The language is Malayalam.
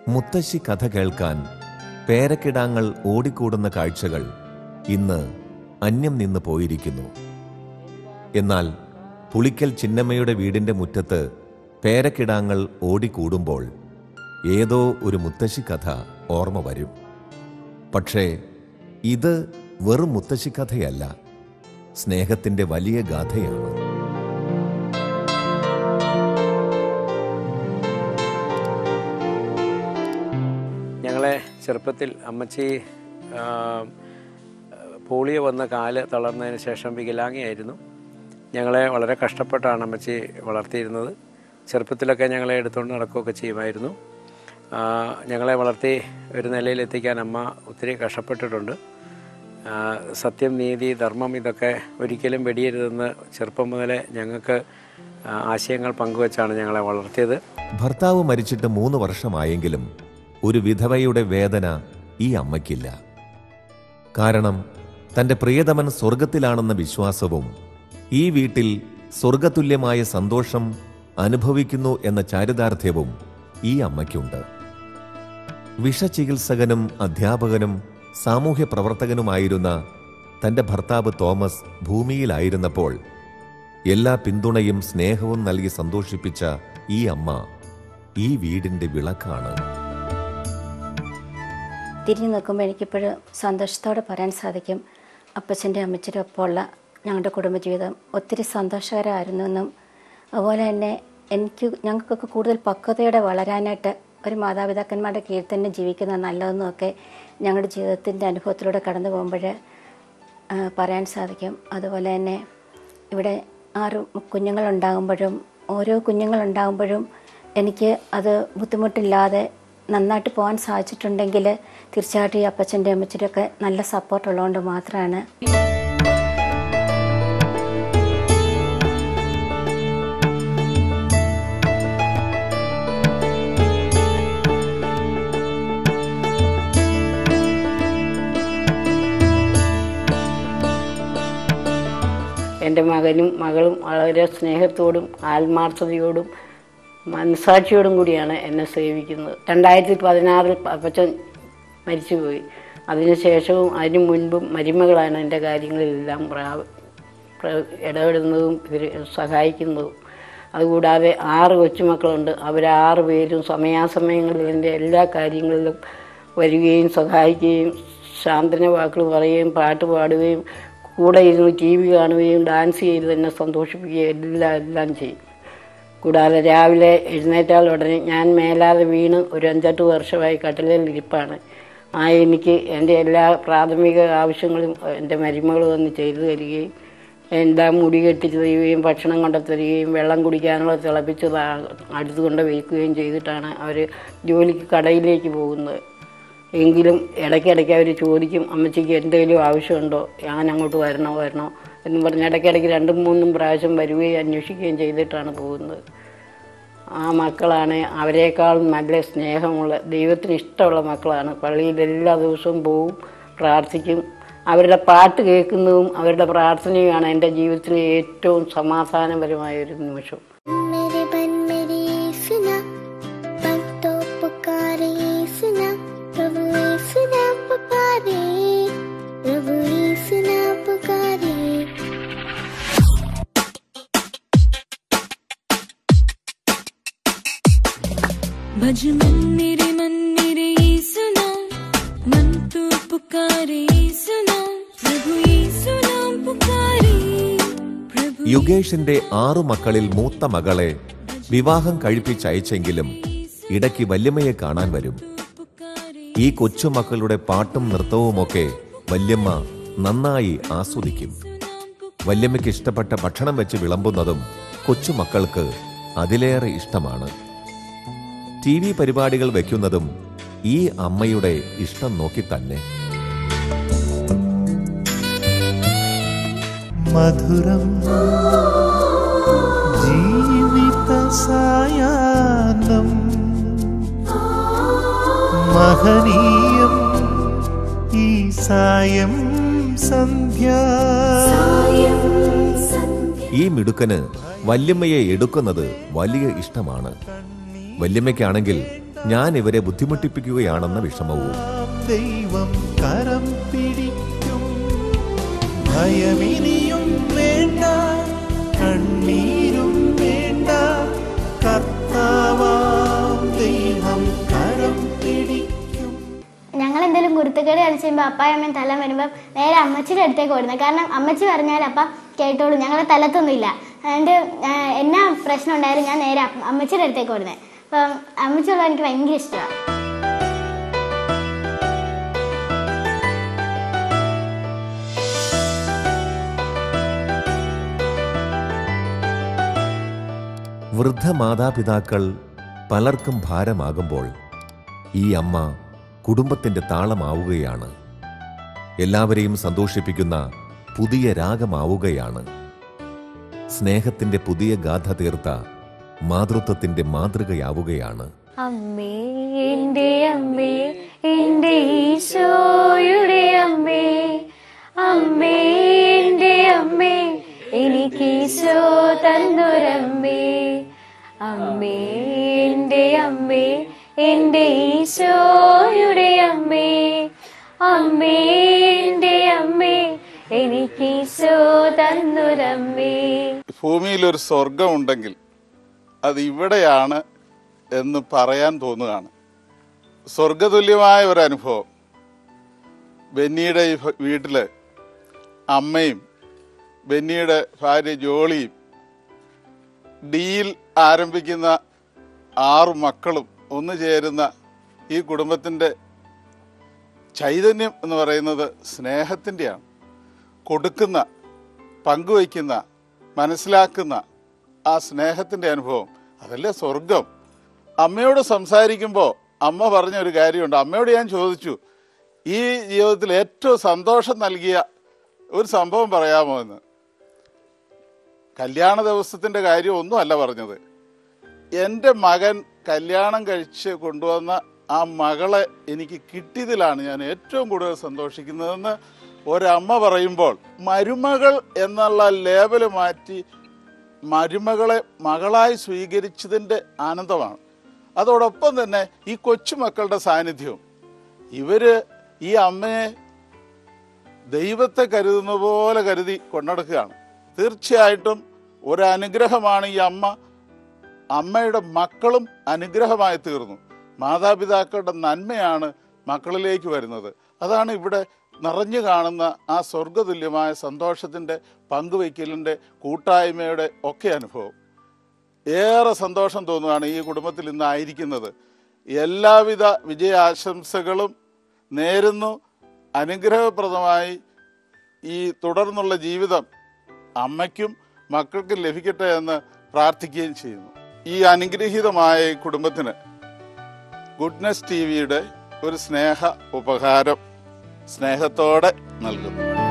മുത്തശ്ശി കഥ കേൾക്കാൻ പേരക്കിടാങ്ങൾ ഓടിക്കൂടുന്ന കാഴ്ചകൾ ഇന്ന് അന്യം നിന്ന് പോയിരിക്കുന്നു എന്നാൽ പുളിക്കൽ ചിന്നമ്മയുടെ വീടിന്റെ മുറ്റത്ത് പേരക്കിടാങ്ങൾ ഓടിക്കൂടുമ്പോൾ ഏതോ ഒരു മുത്തശ്ശി കഥ ഓർമ്മ വരും പക്ഷേ ഇത് വെറും മുത്തശ്ശി കഥയല്ല സ്നേഹത്തിന്റെ വലിയ ഗാഥയാണ് ഞങ്ങളെ ചെറുപ്പത്തിൽ അമ്മച്ചി ആ, പോളിയോ വന്ന കാല് തളർന്നതിന് ശേഷം വികലാംഗിയായിരുന്നു ഞങ്ങളെ വളരെ കഷ്ടപ്പെട്ടാണ് അമ്മച്ചി വളർത്തിയിരുന്നത് ചെറുപ്പത്തിലൊക്കെ ഞങ്ങളെ എടുത്തുകൊണ്ട് നടക്കുകയൊക്കെ ചെയ്യുമായിരുന്നു ആ, ഞങ്ങളെ വളർത്തി ഒരു നിലയിലെത്തിക്കാൻ അമ്മ ഒത്തിരി കഷ്ടപ്പെട്ടിട്ടുണ്ട് ആ, സത്യം നീതി ധർമ്മം ഇതൊക്കെ ഒരിക്കലും വെടിയരുതെന്ന് ചെറുപ്പം മുതലേ ഞങ്ങൾക്ക് ആ, ആശയങ്ങൾ പങ്കുവച്ചാണ് ഞങ്ങളെ വളർത്തിയത് ഭർത്താവ് മരിച്ചിട്ട് മൂന്ന് വർഷമായെങ്കിലും ഒരു വിധവയുടെ വേദന ഈ അമ്മയ്ക്കില്ല കാരണം തന്റെ പ്രിയതമൻ സ്വർഗത്തിലാണെന്ന വിശ്വാസവും ഈ വീട്ടിൽ സ്വർഗതുല്യമായ സന്തോഷം അനുഭവിക്കുന്നു എന്ന ചാരിതാർത്ഥ്യവും ഈ അമ്മയ്ക്കുണ്ട് വിഷചികിത്സകനും അധ്യാപകനും സാമൂഹ്യ പ്രവർത്തകനുമായിരുന്ന തന്റെ ഭർത്താവ് തോമസ് ഭൂമിയിലായിരുന്നപ്പോൾ എല്ലാ പിന്തുണയും സ്നേഹവും നൽകി സന്തോഷിപ്പിച്ച ഈ അമ്മ ഈ വീടിന്റെ വിളക്കാണ് തിരിഞ്ഞു നോക്കുമ്പോൾ എനിക്കിപ്പോഴും സന്തോഷത്തോടെ പറയാൻ സാധിക്കും അപ്പച്ചൻ്റെ അമ്മച്ചിയുടെ ഒപ്പമുള്ള ഞങ്ങളുടെ കുടുംബജീവിതം ഒത്തിരി സന്തോഷകരമായിരുന്നു എന്നും അതുപോലെ തന്നെ എനിക്ക് ഞങ്ങൾക്കൊക്കെ കൂടുതൽ പക്വതയോടെ വളരാനായിട്ട് ഒരു മാതാപിതാക്കന്മാരുടെ കീഴിൽ തന്നെ ജീവിക്കുന്ന നല്ലതെന്നും ഒക്കെ ഞങ്ങളുടെ ജീവിതത്തിൻ്റെ അനുഭവത്തിലൂടെ കടന്നു പോകുമ്പോൾ ആ, പറയാൻ സാധിക്കും അതുപോലെ തന്നെ ഇവിടെ ആറ് കുഞ്ഞുങ്ങളുണ്ടാകുമ്പോഴും ഓരോ കുഞ്ഞുങ്ങളുണ്ടാകുമ്പോഴും എനിക്ക് അത് ബുദ്ധിമുട്ടില്ലാതെ നന്നായിട്ട് പോകാൻ സാധിച്ചിട്ടുണ്ടെങ്കിൽ തീർച്ചയായിട്ടും ഈ അപ്പച്ചൻ്റെ അമ്മച്ചിൻ്റെ ഒക്കെ നല്ല സപ്പോർട്ട് ഉള്ളതുകൊണ്ട് മാത്രമാണ് എൻ്റെ മകനും മകളും വളരെ സ്നേഹത്തോടും ആത്മാർത്ഥതയോടും മനസാക്ഷിയോടും കൂടിയാണ് എന്നെ സേവിക്കുന്നത് രണ്ടായിരത്തി പതിനാറിൽ അപ്പച്ചൻ മരിച്ചുപോയി അതിനുശേഷവും അതിനു മുൻപും മരുമകളാണ് എൻ്റെ കാര്യങ്ങളിലെല്ലാം പ്രാ- പ്ര- ഇടപെടുന്നതും ഇവർ സഹായിക്കുന്നതും അതുകൂടാതെ ആറ് കൊച്ചുമക്കളുണ്ട് അവർ ആറ് പേരും സമയാസമയങ്ങളിൽ എൻ്റെ എല്ലാ കാര്യങ്ങളിലും വരികയും സഹായിക്കുകയും ശാന്തന വാക്കുകൾ പറയുകയും പാട്ട് പാടുകയും കൂടെ ഇരുന്ന് ടി വി കാണുകയും ഡാൻസ് ചെയ്ത് എന്നെ സന്തോഷിപ്പിക്കുകയും എല്ലാം എല്ലാം ചെയ്യും കൂടാതെ രാവിലെ എഴുന്നേറ്റാൽ ഉടനെ ഞാൻ മേലാതെ വീണ് ഒരു അഞ്ചെട്ട് വർഷമായി കട്ടിലിൽ ഇരിപ്പാണ് ആ എനിക്ക് എൻ്റെ എല്ലാ പ്രാഥമിക ആവശ്യങ്ങളും എൻ്റെ മരുമകൾ വന്ന് ചെയ്തു തരികയും എൻ്റെ മുടി കെട്ടി തരികയും ഭക്ഷണം കൊണ്ടു തരികയും വെള്ളം കുടിക്കാനുള്ള തിളപ്പിച്ച് താ- അടുത്ത് കൊണ്ട് വയ്ക്കുകയും ചെയ്തിട്ടാണ് അവർ ജോലിക്ക് കടയിലേക്ക് പോകുന്നത് എങ്കിലും ഇടയ്ക്കിടയ്ക്ക് അവർ ചോദിക്കും അമ്മച്ചിക്ക് എന്തെങ്കിലും ആവശ്യമുണ്ടോ ഞാൻ അങ്ങോട്ട് വരണോ വരണോ എന്ന് പറഞ്ഞ് ഇടയ്ക്കിടയ്ക്ക് രണ്ടും മൂന്നും പ്രാവശ്യം വരികയും അന്വേഷിക്കുകയും ചെയ്തിട്ടാണ് പോകുന്നത് ആ മക്കളാണ് അവരെക്കാൾ നല്ല സ്നേഹമുള്ള ദൈവത്തിന് ഇഷ്ടമുള്ള മക്കളാണ് പള്ളിയിൽ എല്ലാ ദിവസവും പോവും പ്രാർത്ഥിക്കും അവരുടെ പാട്ട് കേൾക്കുന്നതും അവരുടെ പ്രാർത്ഥനയുമാണ് എൻ്റെ ജീവിതത്തിലെ ഏറ്റവും സമാധാനപരമായ ഒരു നിമിഷം मेरे बन मेरी सुना पग तो पुकारे सुना प्रभु सुना पुकारे प्रभु सुना पुकारे भज मन मेरे मन मेरे यीशु नाम मन तो पुकारे यीशु नाम प्रभु यीशु नाम पुकारे प्रभु യുഗേഷിന്റെ ആറു മക്കളിൽ മൂത്ത മകളെ വിവാഹം കഴിപ്പിച്ചയച്ചെങ്കിലും ഇടയ്ക്ക് വല്യമ്മയെ കാണാൻ വരും ഈ കൊച്ചുമക്കളുടെ പാട്ടും നൃത്തവുമൊക്കെ വല്യമ്മ നന്നായി ആസ്വദിക്കും വല്യമ്മയ്ക്ക് ഇഷ്ടപ്പെട്ട ഭക്ഷണം വെച്ച് വിളമ്പുന്നതും കൊച്ചുമക്കൾക്ക് അതിലേറെ ഇഷ്ടമാണ് ടി വി പരിപാടികൾ വെക്കുന്നതും ഈ അമ്മയുടെ ഇഷ്ടം നോക്കി തന്നെ മധുരം ജീവിത സായാഹ്നം മഹനീയം ഈ സായം സന്ധ്യ ഈ മിടുക്കന് വല്യമ്മയെ എടുക്കുന്നത് വലിയ ഇഷ്ടമാണ് വല്യമ്മയ്ക്കാണെങ്കിൽ ഞാൻ ഇവരെ ബുദ്ധിമുട്ടിപ്പിക്കുകയാണെന്ന വിഷമവും ദൈവം കരം പിടിക്കും ഭയമിനിയും വേണ്ട കണ്ണീരും വേണ്ട കർത്താവാം ദൈവം കരം പിടിക്കും ഞങ്ങൾ എന്തെങ്കിലും കുരുത്തക്കേട് കളിച്ച് കഴിയുമ്പോൾ അപ്പായും അമ്മയും തല വരുമ്പോൾ നേരെ അമ്മച്ചിയുടെ അടുത്തേക്ക് ഓടുന്നത് കാരണം അമ്മച്ചി പറഞ്ഞാൽ അപ്പം കേട്ടോളൂ ഞങ്ങളെ തലത്തൊന്നുമില്ല അതുകൊണ്ട് ആ, എന്നാ പ്രശ്നം ഉണ്ടായാലും ഞാൻ നേരെ അപ്പ- അമ്മച്ചിയുടെ അടുത്തേക്ക് ഓടുന്നത് അപ്പം അമ്മച്ചിയുള്ള എനിക്ക് ഭയങ്കര ഇഷ്ടമാണ് വൃദ്ധ മാതാപിതാക്കൾ പലർക്കും ഭാരമാകുമ്പോൾ ഈ അമ്മ കുടുംബത്തിന്റെ താളമാവുകയാണ് എല്ലാവരെയും സന്തോഷിപ്പിക്കുന്ന പുതിയ രാഗമാവുകയാണ് സ്നേഹത്തിന്റെ പുതിയ ഗാഥ തീർത്ത മാതൃത്വത്തിന്റെ മാതൃകയാവുകയാണ് അമ്മേ എന്റെ അമ്മേ എന്റെ ഈശോയുടെ അമ്മേ അമ്മേ എന്റെ അമ്മേ എനിക്ക് ഈശോ തന്നൊരമ്മേ അമ്മേ എന്റെ അമ്മേ എന്റെ ഈശോയുടെ അമ്മേ അമ്മേ എന്റെ അമ്മേ എനിക്ക് ഈശോ തന്നൊരമ്മേ ഭൂമിയിൽ ഒരു സ്വർഗമുണ്ടെങ്കിൽ അത് ഇവിടെയാണ് എന്ന് പറയാൻ തോന്നുകയാണ് സ്വർഗതുല്യമായ ഒരു അനുഭവം ബെന്നിയുടെ ഈ ഭ- വീട്ടില് അമ്മയും ബെന്നിയുടെ ഭാര്യ ജോളിയും ഡിയിൽ ആരംഭിക്കുന്ന ആറു മക്കളും ഒന്നു ചേരുന്ന ഈ കുടുംബത്തിൻ്റെ ചൈതന്യം എന്ന് പറയുന്നത് സ്നേഹത്തിൻ്റെയാണ് കൊടുക്കുന്ന പങ്കുവയ്ക്കുന്ന മനസ്സിലാക്കുന്ന ആ സ്നേഹത്തിൻ്റെ അനുഭവം അതല്ലേ സ്വർഗം അമ്മയോട് സംസാരിക്കുമ്പോൾ അമ്മ പറഞ്ഞ ഒരു കാര്യമുണ്ട് അമ്മയോട് ഞാൻ ചോദിച്ചു ഈ ജീവിതത്തിൽ ഏറ്റവും സന്തോഷം നൽകിയ ഒരു സംഭവം പറയാമോ എന്ന് കല്യാണ ദിവസത്തിൻ്റെ കാര്യം ഒന്നും അല്ല പറഞ്ഞത് എൻ്റെ മകൻ കല്യാണം കഴിച്ച് കൊണ്ടുവന്ന ആ മകളെ എനിക്ക് കിട്ടിയതിലാണ് ഞാൻ ഏറ്റവും കൂടുതൽ സന്തോഷിക്കുന്നതെന്ന് ഒരമ്മ പറയുമ്പോൾ മരുമകൾ എന്നുള്ള ലേബല് മാറ്റി മരുമകളെ മകളായി സ്വീകരിച്ചതിൻ്റെ ആനന്ദമാണ് അതോടൊപ്പം തന്നെ ഈ കൊച്ചുമക്കളുടെ സാന്നിധ്യവും ഇവര് ഈ അമ്മയെ ദൈവത്തെ കരുതുന്ന പോലെ കരുതി കൊണ്ടെടുക്കുകയാണ് തീർച്ചയായിട്ടും ഒരു അനുഗ്രഹമാണ് ഈ അമ്മ അമ്മയുടെ മക്കളും അനുഗ്രഹമായി തീർന്നു മാതാപിതാക്കളുടെ നന്മയാണ് മക്കളിലേക്ക് വരുന്നത് അതാണ് ഇവിടെ നിറഞ്ഞു കാണുന്ന ആ സ്വർഗതുല്യമായ സന്തോഷത്തിൻ്റെ പങ്കുവയ്ക്കലിൻ്റെ കൂട്ടായ്മയുടെ ഒക്കെ അനുഭവം ഏറെ സന്തോഷം തോന്നുകയാണ് ഈ കുടുംബത്തിൽ ഇന്ന് ആയിരിക്കുന്നത് എല്ലാവിധ വിജയാശംസകളും നേരുന്നു അനുഗ്രഹപ്രദമായി ഈ തുടർന്നുള്ള ജീവിതം അമ്മയ്ക്കും മക്കൾക്കും ലഭിക്കട്ടെ എന്ന് പ്രാർത്ഥിക്കുകയും ചെയ്യുന്നു ഈ അനുഗ്രഹീതമായ ഈ കുടുംബത്തിന് ഗുഡ്നസ് ടി വിയുടെ ഒരു സ്നേഹ ഉപഹാരം സ്നേഹത്തോടെ നൽകുന്നു